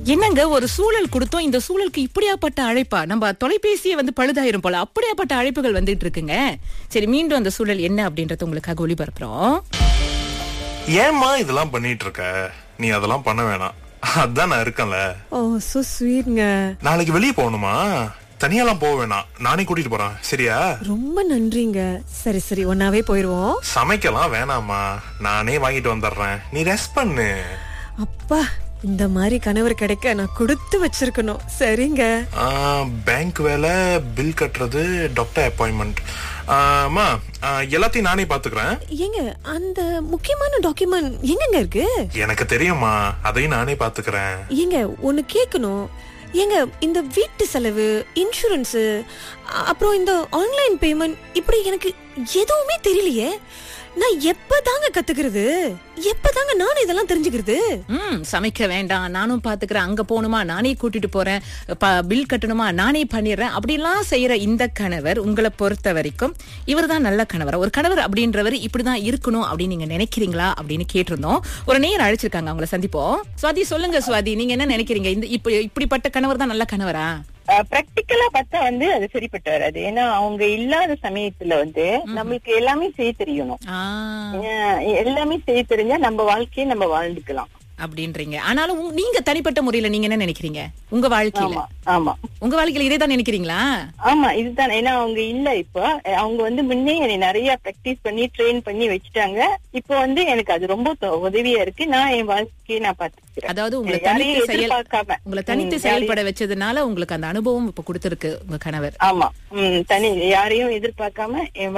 என்னங்க ஒரு சூழல் கொடுத்தோம் இந்த சூழலுக்கு இப்படியாப்பட்ட அழைப்பா நம்ம தொலைபேசியை வந்து பழுதாயிரும் போல அப்படியாப்பட்ட அழைப்புகள் வந்துட்டு இருக்குங்க சரி மீண்டும் அந்த சூழல் என்ன அப்படின்றத உங்களுக்காக ஒளிபரப்புறோம் ஏம்மா இதெல்லாம் பண்ணிட்டு இருக்க நீ அதெல்லாம் பண்ண வேணாம் அதான் நான் இருக்கேன்ல ஓ சோ ஸ்வீட்ங்க நாளைக்கு வெளியே போகணுமா தனியாலாம் போக வேணாம் நானே கூட்டிட்டு போறேன் சரியா ரொம்ப நன்றிங்க சரி சரி ஒன்னாவே போயிருவோம் சமைக்கலாம் வேணாமா நானே வாங்கிட்டு வந்துடுறேன் நீ ரெஸ்ட் பண்ணு அப்பா இந்த மாதிரி கணவர் கிடைக்க நான் கொடுத்து வச்சிருக்கணும் சரிங்க பேங்க் வேலை பில் கட்டுறது டாக்டர் அப்பாயின்மெண்ட் அம்மா ஆ, எல்லாத்தையும் நானே பாத்துக்கிறேன் ஏங்க அந்த முக்கியமான டாக்குமெண்ட் எங்கங்க இருக்கு எனக்கு தெரியும்மா அதையும் நானே பாத்துக்கிறேன் ஏங்க ஒன்னு கேட்கணும் ஏங்க இந்த வீட்டு செலவு இன்சூரன்ஸ் அப்புறம் இந்த ஆன்லைன் பேமெண்ட் இப்படி எனக்கு எதுவுமே தெரியலையே நான் எப்பதாங்க கத்துக்கிறது எப்பதாங்க நான் இதெல்லாம் தெரிஞ்சுக்கிறது ம் சமைக்க வேண்டாம் நானும் பாத்துக்கிறேன் அங்க போகணுமா நானே கூட்டிட்டு போறேன் ப- பில் கட்டணுமா நானே பண்ணிடுறேன் அப்படிலாம் செய்யற இந்த கணவர் உங்களை பொறுத்த வரைக்கும் இவர்தான் நல்ல கணவர் ஒரு கணவர் அப்படின்றவர் இப்படிதான் இருக்கணும் அப்படின்னு நீங்க நினைக்கிறீங்களா அப்படின்னு கேட்டிருந்தோம் ஒரு நேரம் அழைச்சிருக்காங்க அவங்கள சந்திப்போம் சுவாதி சொல்லுங்க சுவாதி நீங்க என்ன நினைக்கிறீங்க இந்த இப்ப இப்படிப்பட்ட கணவர் தான் நல்ல கணவரா பிராக்டிக்கலா பார்த்தா வந்து அது சரிப்பட்டு வராது ஏன்னா அவங்க இல்லாத சமயத்துல வந்து நம்மளுக்கு எல்லாமே செய்ய தெரியணும் ஆ, அஹ் எல்லாமே செய்ய தெரிஞ்சா நம்ம வாழ்க்கையை நம்ம வாழ்ந்துக்கலாம் அப்படின்றீங்க ஆனாலும் உங்க- நீங்க தனிப்பட்ட முறையில நீங்க என்ன நினைக்கிறீங்க உங்க வாழ்க்கையில ஆமா ஆமா உங்க வாழ்க்கையில இதே தான் நினைக்கிறீங்களா ஆமா இதுதான் ஏன்னா அவங்க இல்ல இப்போ அஹ் அவங்க வந்து முன்னே என்னை நிறைய பிராக்டிஸ் பண்ணி ட்ரெயின் பண்ணி வச்சுட்டாங்க இப்போ வந்து எனக்கு அது ரொம்ப தொ- உதவியா இருக்கு நான் என் வாழ்க்கையை நான் பாத்துக்கிறேன் அதாவது உங்களை யாரையும் தனித்து செயல் எதிர்பார்க்காம உங்களை தனித்து ம், செயல்பட வச்சதுனால உங்களுக்கு அந்த அனுபவம் இப்ப கொடுத்திருக்கு உங்க கணவர் ஆமா உம் தனி யாரையும் எதிர்பார்க்காம என்